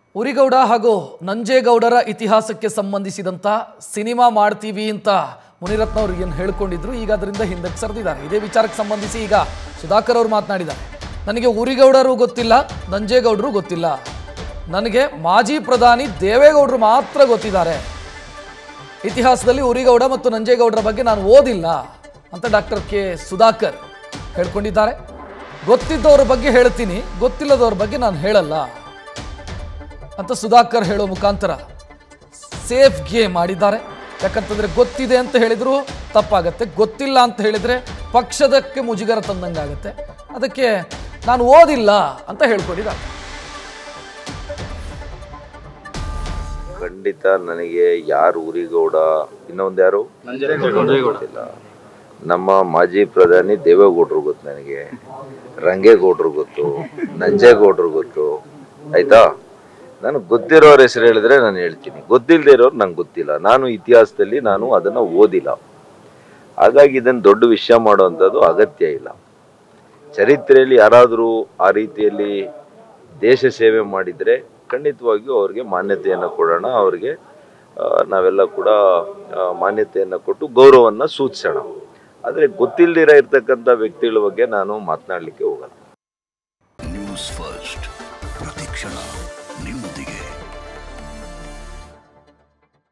ಉರಿಗೌಡ ಹಾಗೂ ನಂಜೇಗೌಡರ ಇತಿಹಾಸಕ್ಕೆ ಸಂಬಂಧಿಸಿದಂಥ ಸಿನಿಮಾ ಮಾಡ್ತೀವಿ ಅಂತ ಮುನಿರತ್ನ ಅವರು ಏನು ಹೇಳ್ಕೊಂಡಿದ್ರು ಈಗ ಅದರಿಂದ ಹಿಂದಕ್ಕೆ ಸರಿದಿದ್ದಾರೆ ಇದೇ ವಿಚಾರಕ್ಕೆ ಸಂಬಂಧಿಸಿ ಈಗ ಸುಧಾಕರ್ ಅವರು ಮಾತನಾಡಿದ್ದಾರೆ ನನಗೆ ಉರಿಗೌಡರು ಗೊತ್ತಿಲ್ಲ ನಂಜೇಗೌಡರು ಗೊತ್ತಿಲ್ಲ ನನಗೆ ಮಾಜಿ ಪ್ರಧಾನಿ ದೇವೇಗೌಡರು ಮಾತ್ರ ಗೊತ್ತಿದ್ದಾರೆ ಇತಿಹಾಸದಲ್ಲಿ ಉರಿಗೌಡ ಮತ್ತು ನಂಜೇಗೌಡರ ಬಗ್ಗೆ ನಾನು ಓದಿಲ್ಲ ಅಂತ ಡಾಕ್ಟರ್ ಕೆ ಸುಧಾಕರ್ ಹೇಳ್ಕೊಂಡಿದ್ದಾರೆ ಗೊತ್ತಿದ್ದವ್ರ ಬಗ್ಗೆ ಹೇಳ್ತೀನಿ ಗೊತ್ತಿಲ್ಲದವ್ರ ಬಗ್ಗೆ ನಾನು ಹೇಳಲ್ಲ ಅಂತ ಸುಧಾಕರ್ ಹೇಳೋ ಮುಖಾಂತರ ಸೇಫ್ ಗೇಮ್ ಮಾಡಿದ್ದಾರೆ ಯಾಕಂತಂದ್ರೆ ಗೊತ್ತಿದೆ ಅಂತ ಹೇಳಿದ್ರು ತಪ್ಪಾಗತ್ತೆ ಗೊತ್ತಿಲ್ಲ ಅಂತ ಹೇಳಿದ್ರೆ ಪಕ್ಷದಕ್ಕೆ ಮುಜುಗರ ತಂದಂಗಾಗತ್ತೆ ಅದಕ್ಕೆ ನಾನು ಓದಿಲ್ಲ ಅಂತ ಹೇಳ್ಕೊಂಡಿದ್ದಾರೆ ಖಂಡಿತ ನನಗೆ ಯಾರು ಊರಿಗೌಡ ಇನ್ನೊಂದು ಯಾರು ಗೊತ್ತಿಲ್ಲ ನಮ್ಮ ಮಾಜಿ ಪ್ರಧಾನಿ ದೇವೇಗೌಡರು ಗೊತ್ತು ನನಗೆ ರಂಗೇಗೌಡರು ಗೊತ್ತು ನಂಜೇಗೌಡರು ಗೊತ್ತು ಆಯ್ತಾ ನನಗೆ ಗೊತ್ತಿರೋರ ಹೆಸರು ಹೇಳಿದ್ರೆ ನಾನು ಹೇಳ್ತೀನಿ ಗೊತ್ತಿಲ್ಲದೆ ಇರೋರು ನಂಗೆ ಗೊತ್ತಿಲ್ಲ ನಾನು ಇತಿಹಾಸದಲ್ಲಿ ನಾನು ಅದನ್ನ ಓದಿಲ್ಲ ಹಾಗಾಗಿ ಇದನ್ನು ದೊಡ್ಡ ವಿಷಯ ಮಾಡುವಂಥದ್ದು ಅಗತ್ಯ ಇಲ್ಲ ಚರಿತ್ರೆಯಲ್ಲಿ ಯಾರಾದರೂ ಆ ರೀತಿಯಲ್ಲಿ ದೇಶ ಸೇವೆ ಮಾಡಿದರೆ ಖಂಡಿತವಾಗಿಯೂ ಅವ್ರಿಗೆ ಮಾನ್ಯತೆಯನ್ನು ಕೊಡೋಣ ಅವ್ರಿಗೆ ಆ, ನಾವೆಲ್ಲ ಕೂಡ ಆ, ಮಾನ್ಯತೆಯನ್ನು ಕೊಟ್ಟು ಗೌರವವನ್ನು ಸೂಚಿಸೋಣ ಆದರೆ ಗೊತ್ತಿಲ್ಲದಿರ ಇರ್ತಕ್ಕಂಥ ವ್ಯಕ್ತಿಗಳ ಬಗ್ಗೆ ನಾನು ಮಾತನಾಡಲಿಕ್ಕೆ ಹೋಗಲ್ಲ ನ್ಯೂಸ್ ಫಸ್ಟ್ ಪ್ರತಿಕ್ಷಣ